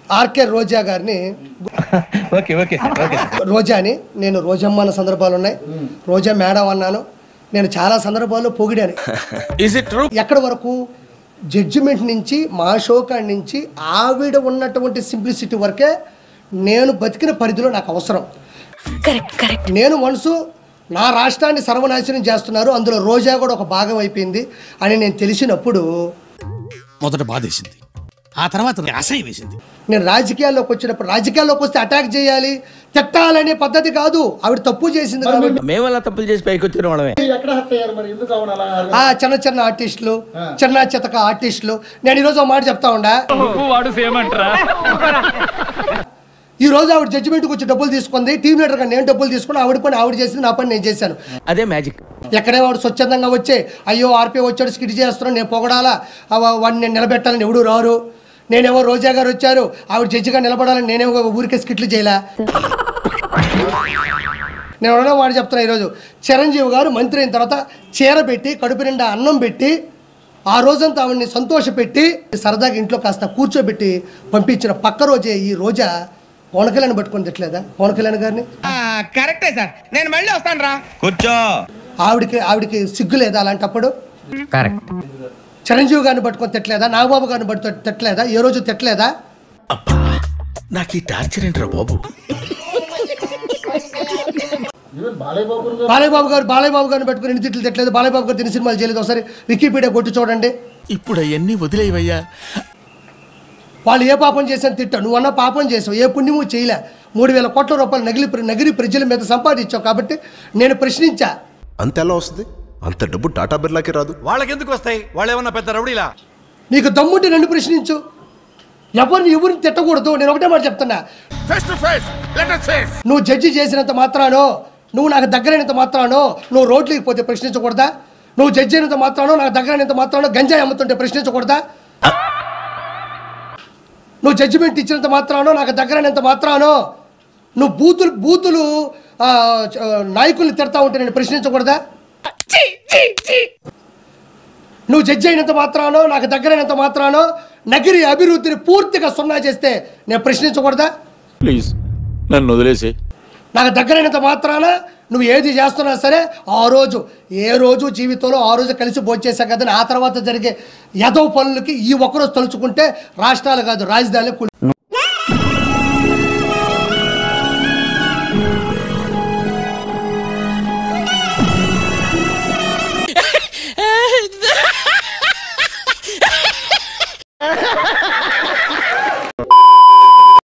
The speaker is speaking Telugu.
ఆర్కే రోజా గారిని ఓకే ఓకే ఓకే రోజాని నేను రోజమ్మ అన్న సందర్భాలు ఉన్నాయి రోజా మేడం అన్నాను నేను చాలా సందర్భాల్లో పొగిడాను ఇస్ ఇట్ ట్రూ ఎక్కడి వరకు జడ్జిమెంట్ నుంచి మా షో కాడి నుంచి ఆవిడ ఉన్నటువంటి సింప్లిసిటీ వరకే నేను బతికిన పరిధిలో నాకు అవసరం కరెక్ట్ కరెక్ట్ నేను మనసు నా రాష్ట్రాన్ని సర్వనాశనం చేస్తున్నారు అందులో రోజా కూడా ఒక భాగం అయిపోయింది అని నేను తెలిసినప్పుడు మొదట బాధేసింది ఆ తర్వాత అసహ్యం వేసింది నేను రాజకీయాల్లోకి వచ్చినప్పుడు రాజకీయాల్లోకి వస్తే అటాక్ చేయాలి తిట్టాలనే పద్ధతి కాదు ఆవిడ తప్పు చేసింది కాబట్టి మేమలా తప్పులు చేసి పైకి వచ్చిన వాళ్ళమే ఆ చిన్న చిన్న ఆర్టిస్టులు చిన్న చితక ఆర్టిస్టులు నేను ఈరోజు ఒక మాట చెప్తా ఉండా ఈ రోజు ఆవిడ జడ్జిమెంట్కి వచ్చి డబ్బులు తీసుకుంది టీం లీడర్గా నేను డబ్బులు తీసుకుని ఆవిడ పని ఆవిడ చేసింది నా పని నేను చేశాను అదే మ్యాజిక్ ఎక్కడే వాడు స్వచ్ఛందంగా వచ్చే అయ్యో ఆర్పీ వచ్చాడు స్కిట్ చేస్తున్నాను నేను పొగడాలా ఆ వా- వాడిని నేను నిలబెట్టాలని ఎవడు రారు నేనేమో రోజా గారు వచ్చారు ఆవిడ జడ్జిగా నిలబడాలని నేనేమో ఊరికే స్కిట్లు చేయలే నేను ఎవరైనా మాట చెప్తున్నా ఈరోజు చిరంజీవి గారు మంత్రి అయిన తర్వాత చీర పెట్టి కడుపు నిండా అన్నం పెట్టి ఆ రోజంతా ఆవిడ్ని సంతోషపెట్టి సరదాగా ఇంట్లో కాస్త కూర్చోబెట్టి పంపించిన పక్క రోజే ఈ రోజా పవన్ కళ్యాణ్ పట్టుకొని తిట్టలేదా పవన్ కళ్యాణ్ గారిని కరెక్టే సార్ నేను మళ్ళీ వస్తాను రా కూర్చో ఆవిడకి ఆవిడకి సిగ్గు లేదా అలాంటప్పుడు కరెక్ట్ చిరంజీవి గారిని పట్టుకొని తిట్టలేదా నాగబాబు గారిని పట్టుకొని తిట్టలేదా ఏ రోజు తిట్టలేదా నాకు ఈ టార్చర్ ఏంట్రా బాబు బాలయ్య బాబు గారు బాలయ్య బాబు గారిని పట్టుకొని ఎన్ని తిట్లు తిట్టలేదు బాలయ్య బాబు గారు తిని సినిమాలు చేయలేదు ఒకసారి వికీపీడియా కొట్టి చూడండి ఇప్పుడు అవన్నీ వదిలేవయ్యా వాళ్ళు ఏ పాపం చేశాను తిట్టా నువ్వు అన్న పాపం చేసావు ఏ పుణ్యము చేయలే మూడు వేల కోట్ల రూపాయలు నగిలి నగిరి ప్రజల మీద సంపాదించావు కాబట్టి నేను ప్రశ్నించా అంత ఎలా వస్తుంది అంత డబ్బు టాటా బిర్లాకి రాదు వాళ్ళకెందుకు వస్తాయి వాళ్ళు ఏమన్నా పెద్ద రౌడీలా నీకు దమ్ముంటే నన్ను ప్రశ్నించు ఎవరిని ఎవరిని తిట్టకూడదు నేను ఒకటే మాట చెప్తున్నా face to face let us face నువ్వు జడ్జి చేసినంత మాత్రానో నువ్వు నాకు దగ్గరైనంత మాత్రానో నువ్వు రోడ్లకి పోతే ప్రశ్నించకూడదా నువ్వు జడ్జి అయినంత మాత్రానో నాకు దగ్గరైనంత మాత్రానో గంజాయి అమ్ముతుంటే ప్రశ్నించకూడదా నువ్వు జడ్జిమెంట్ ఇచ్చినంత మాత్రానో నాకు దగ్గరైనంత మాత్రానో నువ్వు బూతులు బూతులు ఆ, చ- నాయకుల్ని తిడతా ఉంటే నేను ప్రశ్నించకూడదా నువ్వు జడ్జి అయినంత మాత్రానో నాకు దగ్గరైనంత మాత్రానో నగిరి అభివృద్ధిని పూర్తిగా సున్నా చేస్తే నేను ప్రశ్నించకూడదా ప్లీజ్ నన్ను వదిలేసి నాకు దగ్గరైనంత మాత్రాన నువ్వు ఏది చేస్తున్నా సరే ఆ రోజు ఏ రోజు జీవితంలో ఆ రోజు కలిసి భోంచేసా కదా ఆ తర్వాత జరిగే యదవ పనులకి ఈ ఒక్కరోజు తలుచుకుంటే రాష్ట్రాలు కాదు రాజధాని